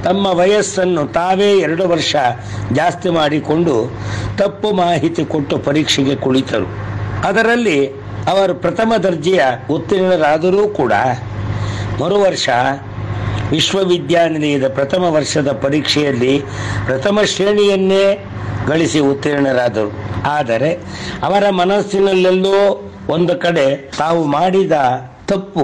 ತಮ್ಮ ವಯಸ್ಸನ್ನು ತಾವೇ ಎರಡು ವರ್ಷ ಜಾಸ್ತಿ ಮಾಡಿಕೊಂಡು ತಪ್ಪು ಮಾಹಿತಿ ಕೊಟ್ಟು ಪರೀಕ್ಷೆಗೆ ಕುಳಿತರು ಅದರಲ್ಲಿ ಅವರು ಪ್ರಥಮ ದರ್ಜೆಯ ಉತ್ತೀರ್ಣರಾದರೂ ಕೂಡ ಮರು ವರ್ಷ ವಿಶ್ವವಿದ್ಯಾನಿಲಯದ ಪ್ರಥಮ ವರ್ಷದ ಪರೀಕ್ಷೆಯಲ್ಲಿ ಪ್ರಥಮ ಶ್ರೇಣಿಯನ್ನೇ ಗಳಿಸಿ ಉತ್ತೀರ್ಣರಾದರು ಆದರೆ ಅವರ ಮನಸ್ಸಿನಲ್ಲೆಲ್ಲೋ ಒಂದು ಕಡೆ ತಾವು ಮಾಡಿದ ತಪ್ಪು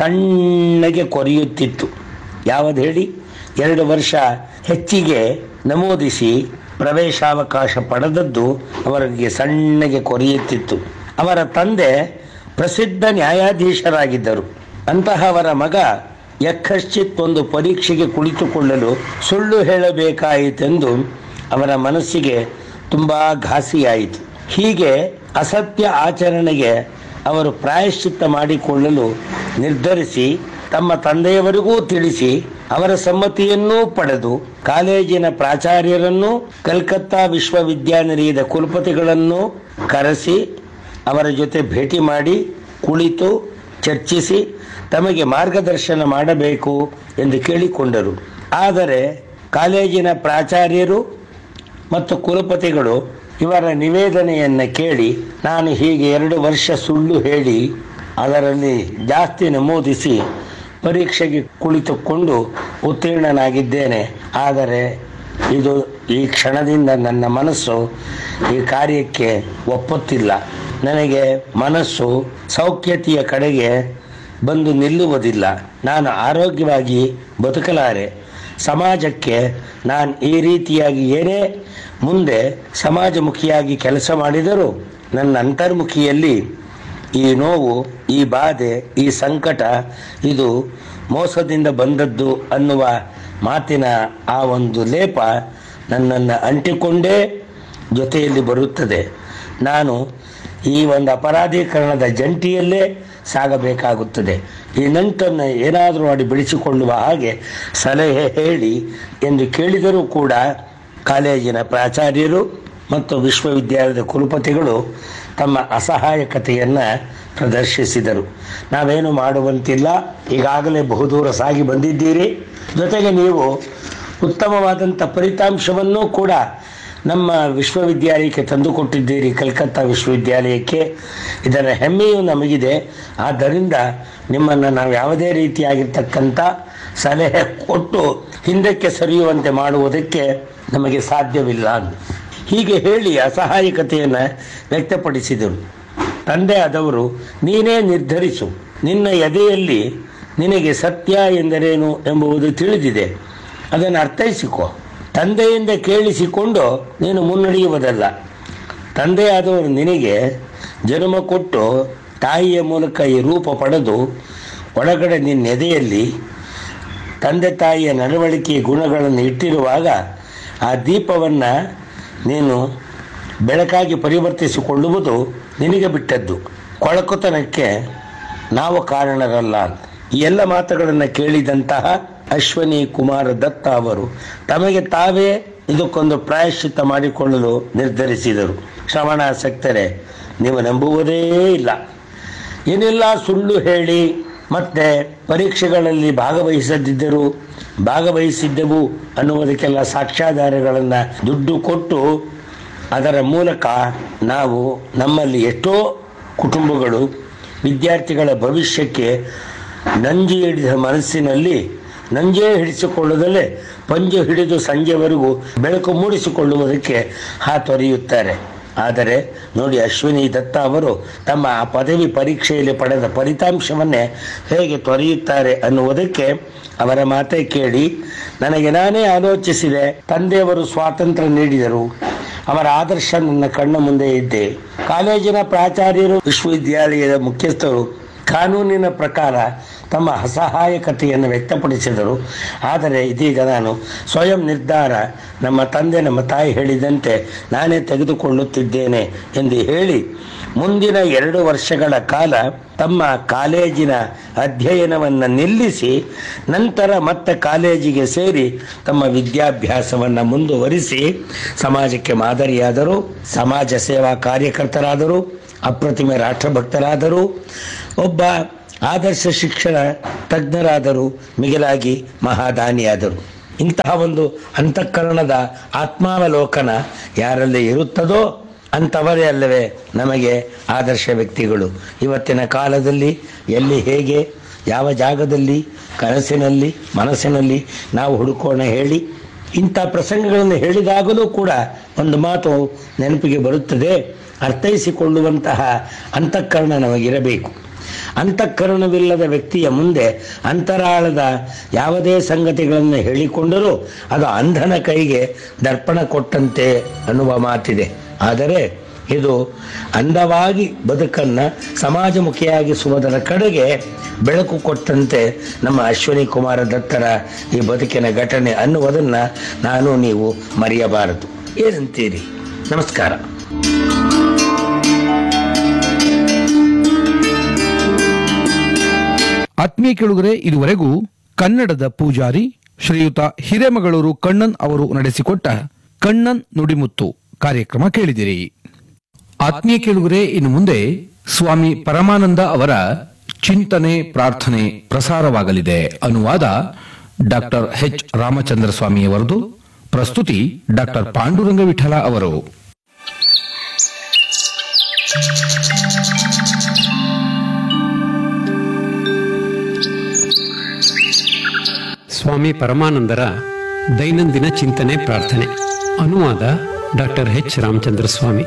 ಸಣ್ಣಗೆ ಕೊರೆಯುತ್ತಿತ್ತು ಯಾವುದು ಹೇಳಿ ಎರಡು ವರ್ಷ ಹೆಚ್ಚಿಗೆ ನಮೂದಿಸಿ ಪ್ರವೇಶಾವಕಾಶ ಪಡೆದದ್ದು ಅವರಿಗೆ ಸಣ್ಣಗೆ ಕೊರೆಯುತ್ತಿತ್ತು ಅವರ ತಂದೆ ಪ್ರಸಿದ್ಧ ನ್ಯಾಯಾಧೀಶರಾಗಿದ್ದರು ಅಂತಹ ಅವರ ಮಗ ಯಕ್ಕಶ್ಚಿತ್ ಒಂದು ಪರೀಕ್ಷೆಗೆ ಕುಳಿತುಕೊಳ್ಳಲು ಸುಳ್ಳು ಹೇಳಬೇಕಾಯಿತೆಂದು ಅವರ ಮನಸ್ಸಿಗೆ ತುಂಬಾ ಘಾಸಿಯಾಯಿತು ಹೀಗೆ ಅಸತ್ಯ ಆಚರಣೆಗೆ ಅವರು ಪ್ರಾಯಶ್ಚಿತ್ತ ಮಾಡಿಕೊಳ್ಳಲು ನಿರ್ಧರಿಸಿ ತಮ್ಮ ತಂದೆಯವರಿಗೂ ತಿಳಿಸಿ ಅವರ ಸಮ್ಮತಿಯನ್ನೂ ಪಡೆದು ಕಾಲೇಜಿನ ಪ್ರಾಚಾರ್ಯರನ್ನು ಕಲ್ಕತ್ತಾ ವಿಶ್ವವಿದ್ಯಾನಿಲಯದ ಕುಲಪತಿಗಳನ್ನು ಕರೆಸಿ ಅವರ ಜೊತೆ ಭೇಟಿ ಮಾಡಿ ಕುಳಿತು ಚರ್ಚಿಸಿ ತಮಗೆ ಮಾರ್ಗದರ್ಶನ ಮಾಡಬೇಕು ಎಂದು ಕೇಳಿಕೊಂಡರು ಆದರೆ ಕಾಲೇಜಿನ ಪ್ರಾಚಾರ್ಯರು ಮತ್ತು ಕುಲಪತಿಗಳು ಇವರ ನಿವೇದನೆಯನ್ನು ಕೇಳಿ ನಾನು ಹೀಗೆ ಎರಡು ವರ್ಷ ಸುಳ್ಳು ಹೇಳಿ ಅದರಲ್ಲಿ ಜಾಸ್ತಿ ನಮೂದಿಸಿ ಪರೀಕ್ಷೆಗೆ ಕುಳಿತುಕೊಂಡು ಉತ್ತೀರ್ಣನಾಗಿದ್ದೇನೆ ಆದರೆ ಇದು ಈ ಕ್ಷಣದಿಂದ ನನ್ನ ಮನಸ್ಸು ಈ ಕಾರ್ಯಕ್ಕೆ ಒಪ್ಪುತ್ತಿಲ್ಲ ನನಗೆ ಮನಸ್ಸು ಸೌಖ್ಯತೆಯ ಕಡೆಗೆ ಬಂದು ನಿಲ್ಲುವುದಿಲ್ಲ ನಾನು ಆರೋಗ್ಯವಾಗಿ ಬದುಕಲಾರೆ ಸಮಾಜಕ್ಕೆ ನಾನು ಈ ರೀತಿಯಾಗಿ ಏನೇ ಮುಂದೆ ಸಮಾಜಮುಖಿಯಾಗಿ ಕೆಲಸ ಮಾಡಿದರೂ ನನ್ನ ಅಂತರ್ಮುಖಿಯಲ್ಲಿ ಈ ನೋವು ಈ ಬಾಧೆ ಈ ಸಂಕಟ ಇದು ಮೋಸದಿಂದ ಬಂದದ್ದು ಅನ್ನುವ ಮಾತಿನ ಆ ಒಂದು ಲೇಪ ನನ್ನನ್ನು ಅಂಟಿಕೊಂಡೇ ಜೊತೆಯಲ್ಲಿ ಬರುತ್ತದೆ ನಾನು ಈ ಒಂದು ಅಪರಾಧೀಕರಣದ ಜಂಟಿಯಲ್ಲೇ ಸಾಗಬೇಕಾಗುತ್ತದೆ ಈ ನಂಟನ್ನು ಏನಾದರೂ ಮಾಡಿ ಬೆಳೆಸಿಕೊಳ್ಳುವ ಹಾಗೆ ಸಲಹೆ ಹೇಳಿ ಎಂದು ಕೇಳಿದರೂ ಕೂಡ ಕಾಲೇಜಿನ ಪ್ರಾಚಾರ್ಯರು ಮತ್ತು ವಿಶ್ವವಿದ್ಯಾಲಯದ ಕುಲಪತಿಗಳು ತಮ್ಮ ಅಸಹಾಯಕತೆಯನ್ನು ಪ್ರದರ್ಶಿಸಿದರು ನಾವೇನು ಮಾಡುವಂತಿಲ್ಲ ಈಗಾಗಲೇ ಬಹುದೂರ ಸಾಗಿ ಬಂದಿದ್ದೀರಿ ಜೊತೆಗೆ ನೀವು ಉತ್ತಮವಾದಂಥ ಫಲಿತಾಂಶವನ್ನು ಕೂಡ ನಮ್ಮ ವಿಶ್ವವಿದ್ಯಾಲಯಕ್ಕೆ ತಂದುಕೊಟ್ಟಿದ್ದೀರಿ ಕಲ್ಕತ್ತಾ ವಿಶ್ವವಿದ್ಯಾಲಯಕ್ಕೆ ಇದರ ಹೆಮ್ಮೆಯು ನಮಗಿದೆ ಆದ್ದರಿಂದ ನಿಮ್ಮನ್ನು ನಾವು ಯಾವುದೇ ರೀತಿಯಾಗಿರ್ತಕ್ಕಂಥ ಸಲಹೆ ಕೊಟ್ಟು ಹಿಂದಕ್ಕೆ ಸರಿಯುವಂತೆ ಮಾಡುವುದಕ್ಕೆ ನಮಗೆ ಸಾಧ್ಯವಿಲ್ಲ ಅಂದು. ಹೀಗೆ ಹೇಳಿ ಅಸಹಾಯಕತೆಯನ್ನು ವ್ಯಕ್ತಪಡಿಸಿದರು ತಂದೆ ಆದವರು ನೀನೇ ನಿರ್ಧರಿಸು ನಿನ್ನ ಎದೆಯಲ್ಲಿ ನಿನಗೆ ಸತ್ಯ ಎಂದರೇನು ಎಂಬುದು ತಿಳಿದಿದೆ ಅದನ್ನು ಅರ್ಥೈಸಿಕೊ ತಂದೆಯಿಂದ ಕೇಳಿಸಿಕೊಂಡು ನೀನು ಮುನ್ನಡೆಯುವುದಲ್ಲ ತಂದೆಯಾದವರು ನಿನಗೆ ಜನ್ಮ ಕೊಟ್ಟು ತಾಯಿಯ ಮೂಲಕ ಈ ರೂಪ ಪಡೆದು ಒಳಗಡೆ ನಿನ್ನ ಎದೆಯಲ್ಲಿ ತಂದೆ ತಾಯಿಯ ನಡವಳಿಕೆಯ ಗುಣಗಳನ್ನು ಇಟ್ಟಿರುವಾಗ ಆ ದೀಪವನ್ನು ನೀನು ಬೆಳಕಾಗಿ ಪರಿವರ್ತಿಸಿಕೊಳ್ಳುವುದು ನಿನಗೆ ಬಿಟ್ಟದ್ದು ಕೊಳಕುತನಕ್ಕೆ ನಾವು ಕಾರಣರಲ್ಲ ಅಂತ ಈ ಎಲ್ಲ ಮಾತುಗಳನ್ನು ಕೇಳಿದಂತಹ ಅಶ್ವನಿ ಕುಮಾರ ದತ್ತ ಅವರು ತಮಗೆ ತಾವೇ ಇದಕ್ಕೊಂದು ಪ್ರಾಯಶ್ಚಿತ್ತ ಮಾಡಿಕೊಳ್ಳಲು ನಿರ್ಧರಿಸಿದರು ಶ್ರವಣಾಸಕ್ತರೆ ನೀವು ನಂಬುವುದೇ ಇಲ್ಲ ಏನೆಲ್ಲ ಸುಳ್ಳು ಹೇಳಿ ಮತ್ತೆ ಪರೀಕ್ಷೆಗಳಲ್ಲಿ ಭಾಗವಹಿಸದಿದ್ದರು ಭಾಗವಹಿಸಿದ್ದೆವು ಅನ್ನುವುದಕ್ಕೆಲ್ಲ ಸಾಕ್ಷ್ಯಾಧಾರಗಳನ್ನು ದುಡ್ಡು ಕೊಟ್ಟು ಅದರ ಮೂಲಕ ನಾವು ನಮ್ಮಲ್ಲಿ ಎಷ್ಟೋ ಕುಟುಂಬಗಳು ವಿದ್ಯಾರ್ಥಿಗಳ ಭವಿಷ್ಯಕ್ಕೆ ನಂಜಿ ಹಿಡಿದ ಮನಸ್ಸಿನಲ್ಲಿ ನಂಜೇ ಹಿಡಿಸಿಕೊಳ್ಳುವುದಲ್ಲೇ ಪಂಜು ಹಿಡಿದು ಸಂಜೆವರೆಗೂ ಬೆಳಕು ಮೂಡಿಸಿಕೊಳ್ಳುವುದಕ್ಕೆ ಹಾತೊರೆಯುತ್ತಾರೆ ಆದರೆ ನೋಡಿ ಅಶ್ವಿನಿ ದತ್ತ ಅವರು ತಮ್ಮ ಆ ಪದವಿ ಪರೀಕ್ಷೆಯಲ್ಲಿ ಪಡೆದ ಫಲಿತಾಂಶವನ್ನೇ ಹೇಗೆ ತೊರೆಯುತ್ತಾರೆ ಅನ್ನುವುದಕ್ಕೆ ಅವರ ಮಾತೇ ಕೇಳಿ ನನಗೆ ನಾನೇ ಆಲೋಚಿಸಿದೆ ತಂದೆಯವರು ಸ್ವಾತಂತ್ರ್ಯ ನೀಡಿದರು ಅವರ ಆದರ್ಶ ನನ್ನ ಕಣ್ಣ ಮುಂದೆ ಇದ್ದೆ ಕಾಲೇಜಿನ ಪ್ರಾಚಾರ್ಯರು ವಿಶ್ವವಿದ್ಯಾಲಯದ ಮುಖ್ಯಸ್ಥರು ಕಾನೂನಿನ ಪ್ರಕಾರ ತಮ್ಮ ಅಸಹಾಯಕತೆಯನ್ನು ವ್ಯಕ್ತಪಡಿಸಿದರು ಆದರೆ ಇದೀಗ ನಾನು ಸ್ವಯಂ ನಿರ್ಧಾರ ನಮ್ಮ ತಂದೆ ನಮ್ಮ ತಾಯಿ ಹೇಳಿದಂತೆ ನಾನೇ ತೆಗೆದುಕೊಳ್ಳುತ್ತಿದ್ದೇನೆ ಎಂದು ಹೇಳಿ ಮುಂದಿನ ಎರಡು ವರ್ಷಗಳ ಕಾಲ ತಮ್ಮ ಕಾಲೇಜಿನ ಅಧ್ಯಯನವನ್ನು ನಿಲ್ಲಿಸಿ ನಂತರ ಮತ್ತೆ ಕಾಲೇಜಿಗೆ ಸೇರಿ ತಮ್ಮ ವಿದ್ಯಾಭ್ಯಾಸವನ್ನು ಮುಂದುವರಿಸಿ ಸಮಾಜಕ್ಕೆ ಮಾದರಿಯಾದರು ಸಮಾಜ ಸೇವಾ ಕಾರ್ಯಕರ್ತರಾದರು ಅಪ್ರತಿಮ ರಾಷ್ಟ್ರಭಕ್ತರಾದರು ಒಬ್ಬ ಆದರ್ಶ ಶಿಕ್ಷಣ ತಜ್ಞರಾದರು ಮಿಗಿಲಾಗಿ ಮಹಾದಾನಿಯಾದರು ಇಂತಹ ಒಂದು ಅಂತಃಕರಣದ ಆತ್ಮಾವಲೋಕನ ಯಾರಲ್ಲಿ ಇರುತ್ತದೋ ಅಂಥವರೇ ಅಲ್ಲವೇ ನಮಗೆ ಆದರ್ಶ ವ್ಯಕ್ತಿಗಳು ಇವತ್ತಿನ ಕಾಲದಲ್ಲಿ ಎಲ್ಲಿ ಹೇಗೆ ಯಾವ ಜಾಗದಲ್ಲಿ ಕನಸಿನಲ್ಲಿ ಮನಸ್ಸಿನಲ್ಲಿ ನಾವು ಹುಡುಕೋಣ ಹೇಳಿ ಇಂಥ ಪ್ರಸಂಗಗಳನ್ನು ಹೇಳಿದಾಗಲೂ ಕೂಡ ಒಂದು ಮಾತು ನೆನಪಿಗೆ ಬರುತ್ತದೆ ಅರ್ಥೈಸಿಕೊಳ್ಳುವಂತಹ ಅಂತಃಕರಣ ನಮಗಿರಬೇಕು ಅಂತಃಕರಣವಿಲ್ಲದ ವ್ಯಕ್ತಿಯ ಮುಂದೆ ಅಂತರಾಳದ ಯಾವುದೇ ಸಂಗತಿಗಳನ್ನು ಹೇಳಿಕೊಂಡರೂ ಅದು ಅಂಧನ ಕೈಗೆ ದರ್ಪಣ ಕೊಟ್ಟಂತೆ ಅನ್ನುವ ಮಾತಿದೆ ಆದರೆ ಇದು ಅಂದವಾಗಿ ಬದುಕನ್ನು ಸಮಾಜಮುಖಿಯಾಗಿಸುವುದರ ಕಡೆಗೆ ಬೆಳಕು ಕೊಟ್ಟಂತೆ ನಮ್ಮ ಅಶ್ವಿನಿ ಕುಮಾರ ದತ್ತರ ಈ ಬದುಕಿನ ಘಟನೆ ಅನ್ನುವುದನ್ನು ನಾನು ನೀವು ಮರೆಯಬಾರದು ಏನಂತೀರಿ ನಮಸ್ಕಾರ ಆತ್ಮೀಯ ಕೆಳುಗರೆ ಇದುವರೆಗೂ ಕನ್ನಡದ ಪೂಜಾರಿ ಶ್ರೀಯುತ ಹಿರೇಮಗಳೂರು ಕಣ್ಣನ್ ಅವರು ನಡೆಸಿಕೊಟ್ಟ ಕಣ್ಣನ್ ನುಡಿಮುತ್ತು ಕಾರ್ಯಕ್ರಮ ಕೇಳಿದಿರಿ ಆತ್ಮೀಯ ಕೆಳುಗರೆ ಇನ್ನು ಮುಂದೆ ಸ್ವಾಮಿ ಪರಮಾನಂದ ಅವರ ಚಿಂತನೆ ಪ್ರಾರ್ಥನೆ ಪ್ರಸಾರವಾಗಲಿದೆ ಅನುವಾದ ಡಾಕ್ಟರ್ ಎಚ್ ರಾಮಚಂದ್ರ ಸ್ವಾಮಿಯವರದು ಪ್ರಸ್ತುತಿ ಡಾಕ್ಟರ್ ಪಾಂಡುರಂಗ ವಿಠಲ ಅವರು ಸ್ವಾಮಿ ಪರಮಾನಂದರ ದೈನಂದಿನ ಚಿಂತನೆ ಪ್ರಾರ್ಥನೆ ಅನುವಾದ doctor H Ramachandra Swamy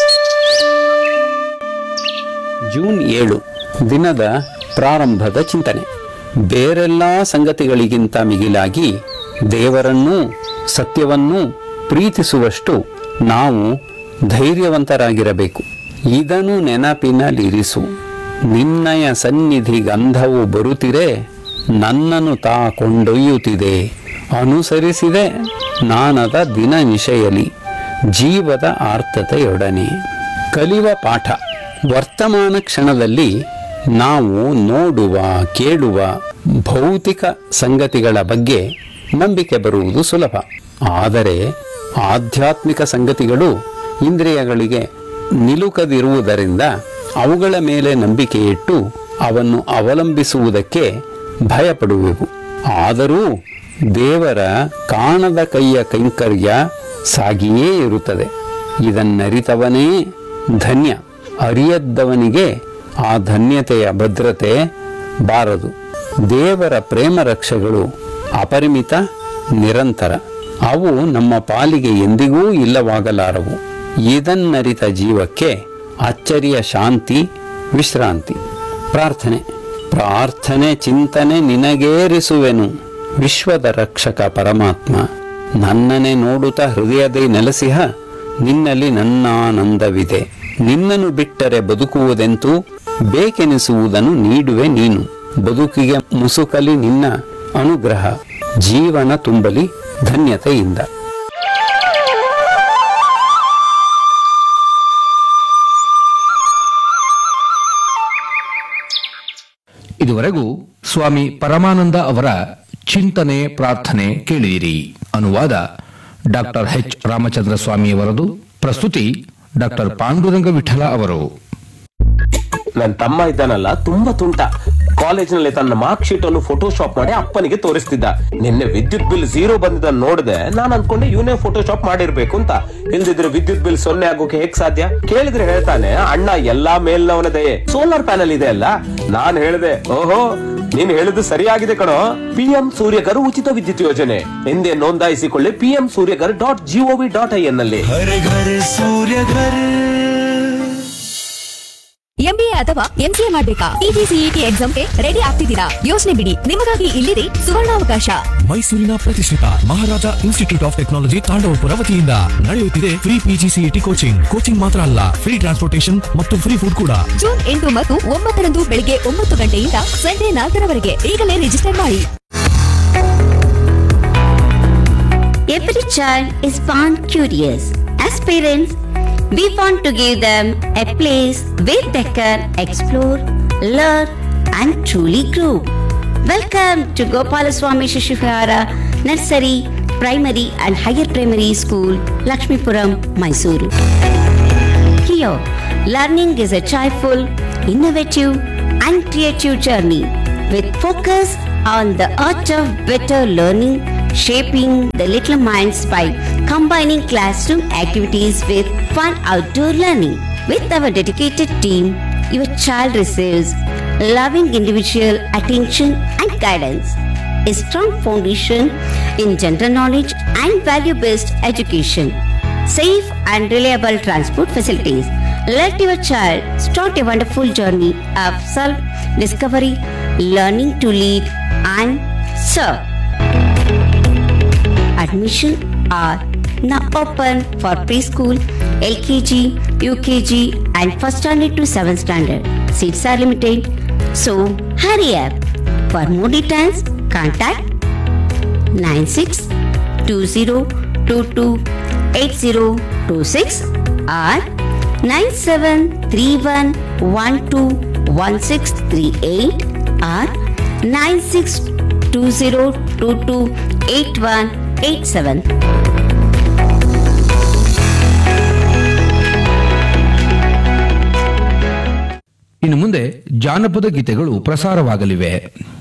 June ಏಳು ದಿನದ ಪ್ರಾರಂಭದ ಚಿಂತನೆ ಬೇರೆಲ್ಲ ಸಂಗತಿಗಳಿಗಿಂತ ಮಿಗಿಲಾಗಿ ದೇವರನ್ನೂ ಸತ್ಯವನ್ನೂ ಪ್ರೀತಿಸುವಷ್ಟು ನಾವು ಧೈರ್ಯವಂತರಾಗಿರಬೇಕು ಇದನ್ನು ನೆನಪಿನಲ್ಲಿರಿಸು ನಿನ್ನಯ ಸನ್ನಿಧಿ ಗಂಧವು ಬರುತ್ತಿರೆ ನನ್ನನ್ನು ತಾ ಕೊಂಡೊಯ್ಯುತ್ತಿದೆ ಅನುಸರಿಸಿದೆ ನಾನದ ದಿನ ನಿಶೆಯಲಿ ಜೀವದ ಆರ್ಥತೆಯೊಡನೆ ಕಲಿವ ಪಾಠ ವರ್ತಮಾನ ಕ್ಷಣದಲ್ಲಿ ನಾವು ನೋಡುವ ಕೇಳುವ ಭೌತಿಕ ಸಂಗತಿಗಳ ಬಗ್ಗೆ ನಂಬಿಕೆ ಬರುವುದು ಸುಲಭ ಆದರೆ ಆಧ್ಯಾತ್ಮಿಕ ಸಂಗತಿಗಳು ಇಂದ್ರಿಯಗಳಿಗೆ ನಿಲುಕದಿರುವುದರಿಂದ ಅವುಗಳ ಮೇಲೆ ನಂಬಿಕೆ ಇಟ್ಟು ಅವನ್ನು ಅವಲಂಬಿಸುವುದಕ್ಕೆ ಭಯಪಡುವೆವು ಆದರೂ ದೇವರ ಕಾಣದ ಕೈಯ ಕೈಂಕರ್ಯ ಸಾಗಿಯೇ ಇರುತ್ತದೆ ಇದನ್ನರಿತವನೇ ಧನ್ಯ ಅರಿಯದ್ದವನಿಗೆ ಆ ಧನ್ಯತೆಯ ಭದ್ರತೆ ಬಾರದು ದೇವರ ಪ್ರೇಮ ರಕ್ಷೆಗಳು ಅಪರಿಮಿತ ನಿರಂತರ ಅವು ನಮ್ಮ ಪಾಲಿಗೆ ಎಂದಿಗೂ ಇಲ್ಲವಾಗಲಾರವು ಇದನ್ನರಿತ ಜೀವಕ್ಕೆ ಅಚ್ಚರಿಯ ಶಾಂತಿ ವಿಶ್ರಾಂತಿ ಪ್ರಾರ್ಥನೆ ಪ್ರಾರ್ಥನೆ ಚಿಂತನೆ ನಿನಗೇರಿಸುವೆನು ವಿಶ್ವದ ರಕ್ಷಕ ಪರಮಾತ್ಮ ನನ್ನನೆ ನೋಡುತ್ತಾ ಹೃದಯದಲ್ಲಿ ನೆಲೆಸಿಹ ನಿನ್ನಲ್ಲಿ ನನ್ನಾನಂದವಿದೆ ನಿನ್ನನ್ನು ಬಿಟ್ಟರೆ ಬದುಕುವುದೆಂತೂ ಬೇಕೆನಿಸುವುದನ್ನು ನೀಡುವೆ ನೀನು ಬದುಕಿಗೆ ಮುಸುಕಲಿ ನಿನ್ನ ಅನುಗ್ರಹ ಜೀವನ ತುಂಬಲಿ ಧನ್ಯತೆಯಿಂದ ಇದುವರೆಗೂ ಸ್ವಾಮಿ ಪರಮಾನಂದ ಅವರ ಚಿಂತನೆ ಪ್ರಾರ್ಥನೆ ಕೇಳಿದಿರಿ ಅನುವಾದ ಡಾಕ್ಟರ್ ಎಚ್ ರಾಮಚಂದ್ರ ಸ್ವಾಮಿಯವರದು ಪ್ರಸ್ತುತಿ ಡಾಕ್ಟರ್ ಪಾಂಡುರಂಗ ವಿಠಲ ಅವರು ನನ್ನ ತಮ್ಮ ಇದ್ದಾನಲ್ಲ ತುಂಬಾ ತುಂಟ ಕಾಲೇಜಿನಲ್ಲಿ ತನ್ನ ಮಾರ್ಕ್ ಶೀಟ್ ಅನ್ನು ಫೋಟೋಶಾಪ್ ಮಾಡಿ ಅಪ್ಪನಿಗೆ ತೋರಿಸ್ತಿದ್ದ ನಿನ್ನೆ ವಿದ್ಯುತ್ ಬಿಲ್ ಝೀರೋ ಬಂದಿದ್ದ ನೋಡಿದೆ ನಾನು ಅನ್ಕೊಂಡೆ ಇವನೇ ಫೋಟೋಶಾಪ್ ಮಾಡಿರ್ಬೇಕು ಅಂತ ಇಲ್ದಿದ್ರೆ ವಿದ್ಯುತ್ ಬಿಲ್ ಸೊನ್ನೆ ಆಗೋಕೆ ಹೇಗ್ ಸಾಧ್ಯ ಕೇಳಿದ್ರೆ ಹೇಳ್ತಾನೆ ಅಣ್ಣ ಎಲ್ಲಾ ಮೇಲ್ನವನ ದಯೆ ಸೋಲಾರ್ ಪ್ಯಾನಲ್ ಇದೆ ಅಲ್ಲ ನಾನ್ ಹೇಳ್ದೆ ಓಹೋ ನೀನ್ ಹೇಳಿದ್ದು ಸರಿಯಾಗಿದೆ ಕಣೋ ಪಿಎಂ ಸೂರ್ಯಗರ್ ಉಚಿತ ವಿದ್ಯುತ್ ಯೋಜನೆ ಹಿಂದೆ ನೋಂದಾಯಿಸಿಕೊಳ್ಳಿ PM Suryaghar dot GOV dot I N ನಲ್ಲಿ ಎಂಬಿಎ ಅಥವಾ ಎಂಸಿಎ ಮಾಡ್ಬೇಕಾ ಟಿಟಿಸಿಇಟಿ ಎಕ್ಸಾಮ್ಗೆ ರೆಡಿ ಆಗ್ತಿದ್ದೀರಾ ಯೋಚನೆ ಬಿಡಿ ನಿಮಗಾಗಿ ಇಲ್ಲಿದೆ ಸುವರ್ಣಾವಕಾಶ ಮೈಸೂರಿನ ಪ್ರತಿಷ್ಠಿತ Maharaja institute of technology Thandavapura ವತಿಯಿಂದ ನಡೆಯುತ್ತಿದೆ ಫ್ರೀ ಪಿಜಿಸಿಇಟಿ ಕೋಚಿಂಗ್ ಕೋಚಿಂಗ್ ಮಾತ್ರ ಅಲ್ಲ ಫ್ರೀ ಟ್ರಾನ್ಸ್ಪೋರ್ಟೇಶನ್ ಮತ್ತು ಫ್ರೀ ಫುಡ್ ಕೂಡ ಜೂನ್ ಎಂಟು ಮತ್ತು ಒಂಬತ್ತರಂದು ಬೆಳಿಗ್ಗೆ ಒಂಬತ್ತು ಗಂಟೆಯಿಂದ ಸಂಜೆ ನಾಲ್ಕರವರೆಗೆ ಈಗಲೇ ರಿಜಿಸ್ಟರ್ ಮಾಡಿ Every child is born curious. As parents, we want to give them a place where they can explore, learn, and truly grow. Welcome to Gopalaswamy Shishivara Nursery, Primary and Higher Primary School, Lakshmipuram, Mysuru. Here, learning is a joyful, innovative, and creative journey with focus on the art of better learning shaping the little minds by combining classroom activities with fun outdoor learning. With our dedicated team, your child receives loving individual attention and guidance, a strong foundation in general knowledge and value based education, safe and reliable transport facilities. Let your child start a wonderful journey of self discovery, learning to lead and serve. Admission are now open for preschool, LKG, UKG, and first standard to 7th standard. Seats are limited, so hurry up. For more details, contact 9620228026 or 9731121638 or 9620228187. ಇನ್ನು ಮುಂದೆ ಜಾನಪದ ಗೀತೆಗಳು ಪ್ರಸಾರವಾಗಲಿವೆ